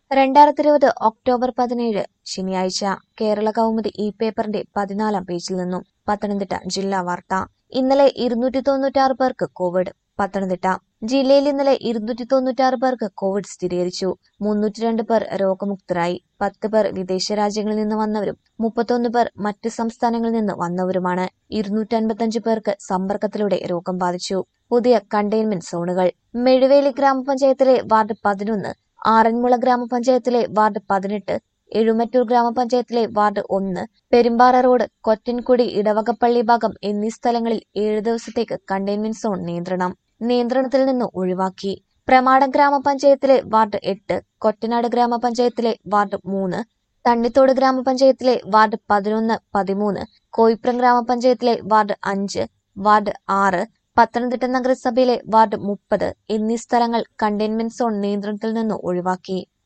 രണ്ടായിരത്തി ഇരുപത് ഒക്ടോബർ പതിനേഴ് ശനിയാഴ്ച കേരള കൗമുദി ഈ പേപ്പറിന്റെ പതിനാലാം പേജിൽ നിന്നും പത്തനംതിട്ട ജില്ലാ വാർത്ത ഇന്നലെ ഇരുന്നൂറ്റി തൊണ്ണൂറ്റാറ് പേർക്ക് കോവിഡ് പത്തനംതിട്ട ജില്ലയിൽ ഇന്നലെ ഇരുന്നൂറ്റി തൊണ്ണൂറ്റാറ് പേർക്ക് കോവിഡ് സ്ഥിരീകരിച്ചു മുന്നൂറ്റി രണ്ട് പേർ രോഗമുക്തരായി പത്ത് പേർ വിദേശ രാജ്യങ്ങളിൽ നിന്ന് വന്നവരും മുപ്പത്തൊന്ന് പേർ മറ്റ് സംസ്ഥാനങ്ങളിൽ നിന്ന് വന്നവരുമാണ് ഇരുന്നൂറ്റി അൻപത്തഞ്ച് പേർക്ക് സമ്പർക്കത്തിലൂടെ രോഗം ബാധിച്ചു പുതിയ കണ്ടെയ്ൻമെന്റ് സോണുകൾ മെഴുവേലി ഗ്രാമപഞ്ചായത്തിലെ വാർഡ് പതിനൊന്ന് ആറന്മുള ഗ്രാമപഞ്ചായത്തിലെ വാർഡ് പതിനെട്ട് എഴുമറ്റൂർ ഗ്രാമപഞ്ചായത്തിലെ വാർഡ് ഒന്ന് പെരുമ്പാറ റോഡ് കൊറ്റൻകുടി ഇടവകപ്പള്ളി ഭാഗം എന്നീ സ്ഥലങ്ങളിൽ ഏഴ് ദിവസത്തേക്ക് കണ്ടെയ്ൻമെന്റ് സോൺ നിയന്ത്രണം നിയന്ത്രണത്തിൽ നിന്ന് ഒഴിവാക്കി പ്രമാടം ഗ്രാമപഞ്ചായത്തിലെ വാർഡ് എട്ട് കൊറ്റനാട് ഗ്രാമപഞ്ചായത്തിലെ വാർഡ് മൂന്ന് തണ്ണിത്തോട് ഗ്രാമപഞ്ചായത്തിലെ വാർഡ് പതിനൊന്ന് പതിമൂന്ന് കോയിപ്രം ഗ്രാമപഞ്ചായത്തിലെ വാർഡ് അഞ്ച് വാർഡ് ആറ് പത്തനംതിട്ട നഗരസഭയിലെ വാർഡ് മുപ്പത് എന്നീ സ്ഥലങ്ങൾ കണ്ടെയ്ൻമെന്റ് സോൺ നിയന്ത്രണത്തിൽ നിന്ന് ഒഴിവാക്കി